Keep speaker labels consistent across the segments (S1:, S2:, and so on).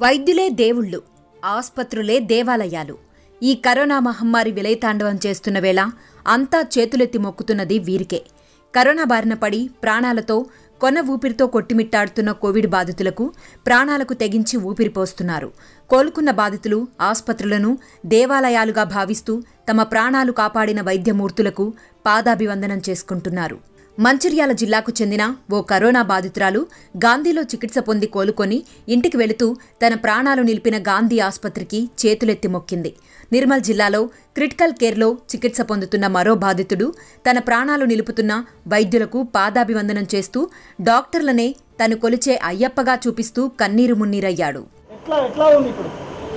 S1: వైద్యులే దేవుళ్ళు ఆస్పత్రులే దేవాలయాలు ఈ కరోనా మహమ్మారి విలయతాండవం చేస్తున్న వేళ అంతా చేతులెత్తి మొక్కుతున్నది వీరికే కరోనా బారిన పడి ప్రాణాలతో కొన ఊపిరితో కొట్టిమిట్టాడుతున్న కోవిడ్ బాధితులకు ప్రాణాలకు తెగించి ఊపిరి పోస్తున్నారు కోలుకున్న బాధితులు ఆస్పత్రులను దేవాలయాలుగా భావిస్తూ తమ ప్రాణాలు కాపాడిన వైద్యమూర్తులకు పాదాభివందనం చేసుకుంటున్నారు మంచిర్యాల జిల్లాకు చెందిన ఓ కరోనా బాధితురాలు గాంధీలో చికిత్స పొంది కోలుకొని ఇంటికి వెళుతూ తన ప్రాణాలు నిలిపిన గాంధీ ఆసుపత్రికి చేతులెత్తి మొక్కింది నిర్మల్ జిల్లాలో క్రిటికల్ కేర్లో చికిత్స పొందుతున్న మరో బాధితుడు తన ప్రాణాలు నిలుపుతున్న వైద్యులకు పాదాభివందనం చేస్తూ డాక్టర్లనే తను కొలిచే అయ్యప్పగా చూపిస్తూ కన్నీరు మున్నీరయ్యాడు
S2: ఎట్లా ఎట్లా ఉంది ఇప్పుడు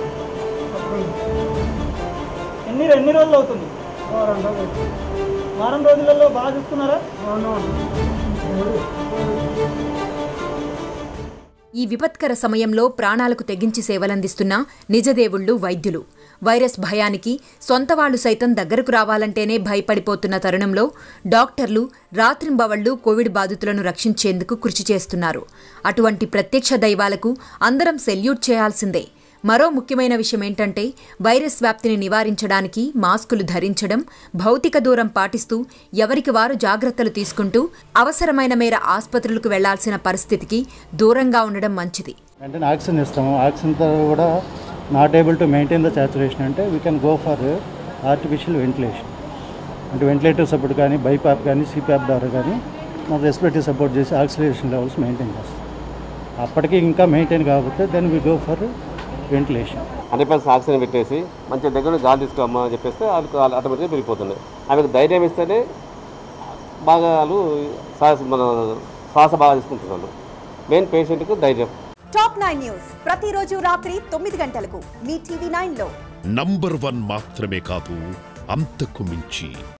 S2: ఎన్ని ఎన్ని రోజులు అవుతుంది వారం రోజులలో బాగా చూసుకున్నారా
S1: ఈ విపత్కర సమయంలో ప్రాణాలకు తెగించి సేవలందిస్తున్న నిజదేవుళ్లు వైద్యులు వైరస్ భయానికి సొంత వాళ్లు సైతం దగ్గరకు రావాలంటేనే భయపడిపోతున్న తరుణంలో డాక్టర్లు రాత్రింబవళ్లు కోవిడ్ బాధితులను రక్షించేందుకు కృషి చేస్తున్నారు అటువంటి ప్రత్యక్ష దైవాలకు అందరం సెల్యూట్ చేయాల్సిందే మరో ముఖ్యమైన విషయం ఏంటంటే వైరస్ వ్యాప్తిని నివారించడానికి మాస్కులు ధరించడం భౌతిక దూరం పాటిస్తూ ఎవరికి వారు జాగ్రత్తలు తీసుకుంటూ అవసరమైన మేర ఆసుపత్రులకు వెళ్లాల్సిన పరిస్థితికి దూరంగా ఉండడం మంచిది
S3: వెంటనే ఆక్సిజన్ ఇస్తాము ఆక్సిజన్తో కూడా not able to maintain the saturation అంటే we can go for artificial ventilation అంటే వెంటిలేటర్ సపోర్ట్ కానీ బైపాప్ కానీ సిపాప్ ద్వారా కానీ మన రెస్పిరేటరీ సపోర్ట్ చేసి ఆక్సిలేషన్ లెవెల్స్ మెయింటైన్ చేస్తాం అప్పటికి ఇంకా మెయింటైన్ కాకపోతే then we go for ventilation
S4: hundred percent oxygen పెట్టేసి మంచి దగ్గర నుంచి గాలి తీసుకోమ్మా అని చెప్పేస్తే వాళ్ళకి ఆటోమేటిక్గా పెరిగిపోతుంది ఆమెకు ధైర్యం ఇస్తేనే బాగా వాళ్ళు శ్వాస మన శ్వాస బాగా తీసుకుంటున్నారు మెయిన్ పేషెంట్కి ధైర్యం
S5: టాప్ నైన్ న్యూస్ ప్రతిరోజు రాత్రి తొమ్మిది గంటలకు మీ టీవీ నైన్ లో
S6: నంబర్ వన్ మాత్రమే కాదు అంతకు మించి